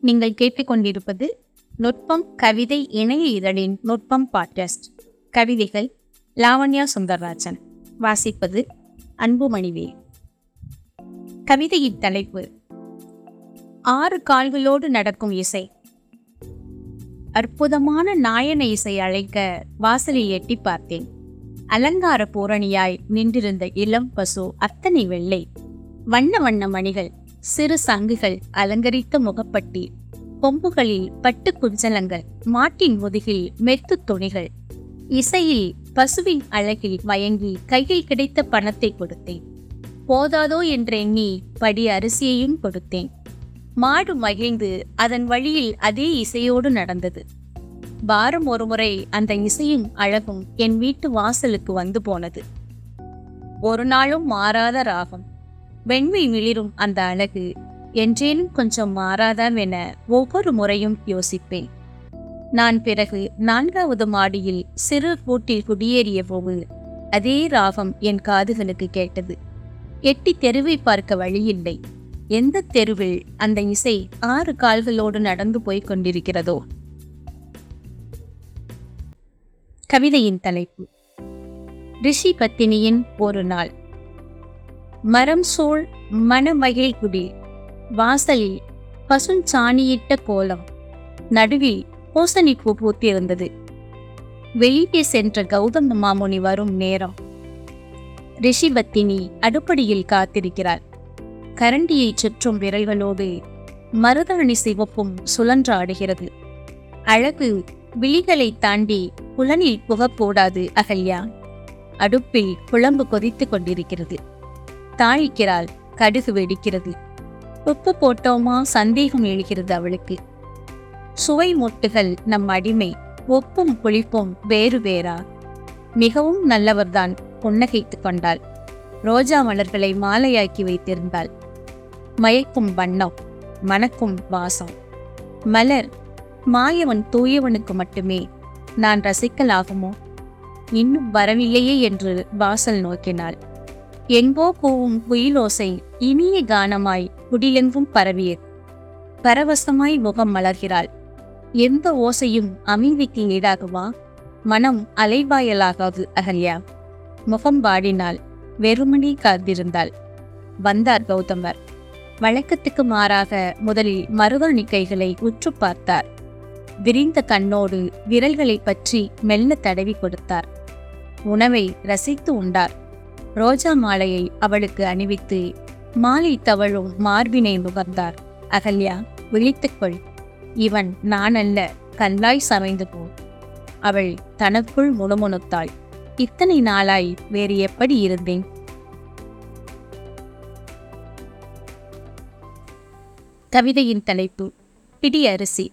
நீங்கள் கேட்டுக்கொண்டிருப்பது நுட்பம் கவிதை இணைய இதழின் நுட்பம் பாட்காஸ்ட் கவிதைகள் லாவண்யா சுந்தரராஜன் வாசிப்பது அன்புமணிவேல் கவிதையின் தலைப்பு ஆறு கால்களோடு நடக்கும் இசை அற்புதமான நாயன இசை அழைக்க வாசலில் எட்டி பார்த்தேன் அலங்கார பூரணியாய் நின்றிருந்த இளம் பசு அத்தனை வெள்ளை வண்ண வண்ண மணிகள் சிறு சங்குகள் அலங்கரித்த முகப்பட்டி கொம்புகளில் பட்டு குஞ்சலங்கள் மாட்டின் முதுகில் மெத்து துணிகள் இசையில் பசுவின் அழகில் மயங்கி கையில் கிடைத்த பணத்தை கொடுத்தேன் போதாதோ என்றெண்ணி படி அரிசியையும் கொடுத்தேன் மாடு மகிழ்ந்து அதன் வழியில் அதே இசையோடு நடந்தது வாரம் ஒருமுறை அந்த இசையும் அழகும் என் வீட்டு வாசலுக்கு வந்து போனது ஒரு நாளும் மாறாத ராகம் வெண்மை மிளிரும் அந்த அழகு என்றேனும் கொஞ்சம் மாறாதாவென ஒவ்வொரு முறையும் யோசிப்பேன் நான் பிறகு நான்காவது மாடியில் சிறு கூட்டில் குடியேறிய போது அதே ராகம் என் காதுகளுக்கு கேட்டது எட்டி தெருவை பார்க்க வழியில்லை எந்த தெருவில் அந்த இசை ஆறு கால்களோடு நடந்து போய்க் கொண்டிருக்கிறதோ கவிதையின் தலைப்பு ரிஷி பத்தினியின் ஒரு நாள் மரம் சூழ் மணமகிழ் குடி வாசலில் பசுஞ்சாணியிட்ட கோலம் நடுவில் பூசணிப்பூ பூத்திருந்தது வெளியே சென்ற கௌதம மாமுனி வரும் நேரம் ரிஷிபத்தினி அடுப்படியில் காத்திருக்கிறார் கரண்டியை சுற்றும் விரல்களோடு மருதாணி சிவப்பும் சுழன்றாடுகிறது அழகு விழிகளை தாண்டி புலனில் புகப்போடாது அகல்யா அடுப்பில் குழம்பு கொதித்துக் கொண்டிருக்கிறது தாளிக்கிறாள் கடுகு வெடிக்கிறது உப்பு போட்டோமா சந்தேகம் எழுகிறது அவளுக்கு சுவை மொட்டுகள் நம் அடிமை ஒப்பும் புளிப்பும் வேறு வேறா மிகவும் நல்லவர்தான் புன்னகைத்துக் கொண்டாள் ரோஜா மலர்களை மாலையாக்கி வைத்திருந்தாள் மயக்கும் வண்ணம் மணக்கும் வாசம் மலர் மாயவன் தூயவனுக்கு மட்டுமே நான் ரசிக்கலாகுமோ இன்னும் வரவில்லையே என்று வாசல் நோக்கினாள் எங்கோ போவும் குயிலோசை இனிய கானமாய் குடிலெங்கும் பரவியது பரவசமாய் முகம் மலர்கிறாள் எந்த ஓசையும் அமைதிக்கு ஈடாகுமா மனம் அலைபாயலாகாது அகல்யா முகம் வாடினாள் வெறுமனே காத்திருந்தாள் வந்தார் கௌதமர் வழக்கத்துக்கு மாறாக முதலில் மருதாணி கைகளை உற்று பார்த்தார் விரிந்த கண்ணோடு விரல்களை பற்றி மெல்ல தடவி கொடுத்தார் உணவை ரசித்து உண்டார் ரோஜா மாலையை அவளுக்கு அணிவித்து மாலை தவழும் மார்பினை நுகர்ந்தார் அகல்யா விழித்துக்கொள் இவன் நான் அல்ல கல்லாய் சமைந்து போ அவள் தனக்குள் முணுமுணுத்தாள் இத்தனை நாளாய் வேறு எப்படி இருந்தேன் கவிதையின் தலைப்பு பிடி அரிசி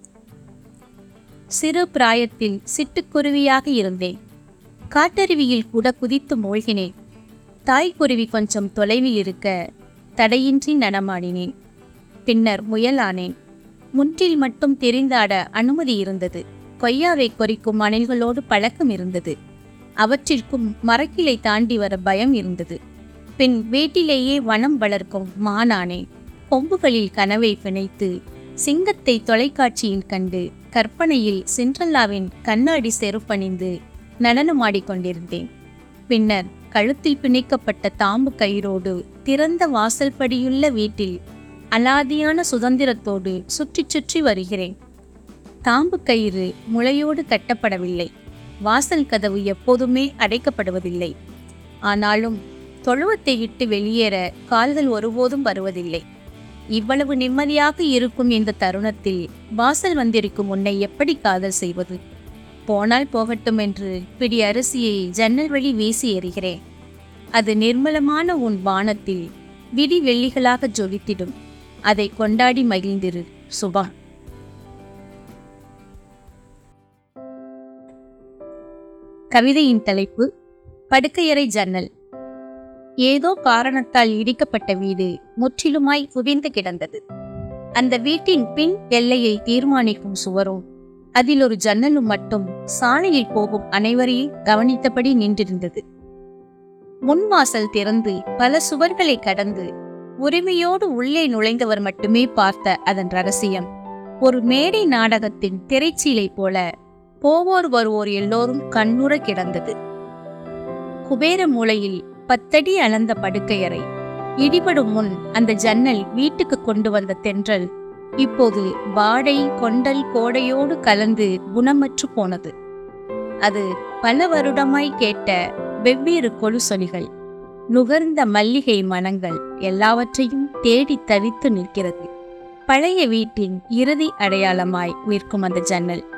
சிறு பிராயத்தில் சிட்டுக்குருவியாக இருந்தேன் காட்டருவியில் கூட குதித்து மூழ்கினேன் தாய்க்குருவி கொஞ்சம் தொலைவில் இருக்க தடையின்றி நடமாடினேன் பின்னர் முயலானேன் முன்றில் மட்டும் தெரிந்தாட அனுமதி இருந்தது கொய்யாவை கொறிக்கும் அணில்களோடு பழக்கம் இருந்தது அவற்றிற்கும் மரக்கிளை தாண்டி வர பயம் இருந்தது பின் வீட்டிலேயே வனம் வளர்க்கும் மானானேன் கொம்புகளில் கனவை பிணைத்து சிங்கத்தை தொலைக்காட்சியில் கண்டு கற்பனையில் சிண்ட்ரல்லாவின் கண்ணாடி செருப்பணிந்து நடனமாடிக்கொண்டிருந்தேன் பின்னர் கழுத்தில் பிணைக்கப்பட்ட தாம்பு கயிறோடு திறந்த வாசல்படியுள்ள வீட்டில் அலாதியான சுதந்திரத்தோடு சுற்றி சுற்றி வருகிறேன் தாம்பு கயிறு முளையோடு கட்டப்படவில்லை வாசல் கதவு எப்போதுமே அடைக்கப்படுவதில்லை ஆனாலும் தொழுவத்தை விட்டு வெளியேற கால்கள் ஒருபோதும் வருவதில்லை இவ்வளவு நிம்மதியாக இருக்கும் இந்த தருணத்தில் வாசல் வந்திருக்கும் உன்னை எப்படி காதல் செய்வது போனால் போகட்டும் என்று பிடி அரிசியை ஜன்னல் வழி வீசி எறிகிறேன் அது நிர்மலமான உன் வானத்தில் விடி வெள்ளிகளாக ஜொலித்திடும் அதை கொண்டாடி மகிழ்ந்திரு சுபா கவிதையின் தலைப்பு படுக்கையறை ஜன்னல் ஏதோ காரணத்தால் இடிக்கப்பட்ட வீடு முற்றிலுமாய் குவிந்து கிடந்தது அந்த வீட்டின் பின் எல்லையை தீர்மானிக்கும் சுவரும் அதில் ஒரு ஜன்னலும் மட்டும் சாலையில் போகும் அனைவரையும் கவனித்தபடி நின்றிருந்தது முன்வாசல் திறந்து பல சுவர்களை கடந்து உரிமையோடு உள்ளே நுழைந்தவர் மட்டுமே பார்த்த அதன் ரகசியம் ஒரு மேடை நாடகத்தின் திரைச்சீலை போல போவோர் வருவோர் எல்லோரும் கண்ணுற கிடந்தது குபேர மூலையில் பத்தடி அளந்த படுக்கையறை இடிபடும் முன் அந்த ஜன்னல் வீட்டுக்கு கொண்டு வந்த தென்றல் இப்போது வாடை கொண்டல் கோடையோடு கலந்து குணமற்று போனது அது பல வருடமாய் கேட்ட வெவ்வேறு கொலுசொலிகள் நுகர்ந்த மல்லிகை மனங்கள் எல்லாவற்றையும் தேடி தவித்து நிற்கிறது பழைய வீட்டின் இறுதி அடையாளமாய் நிற்கும் அந்த ஜன்னல்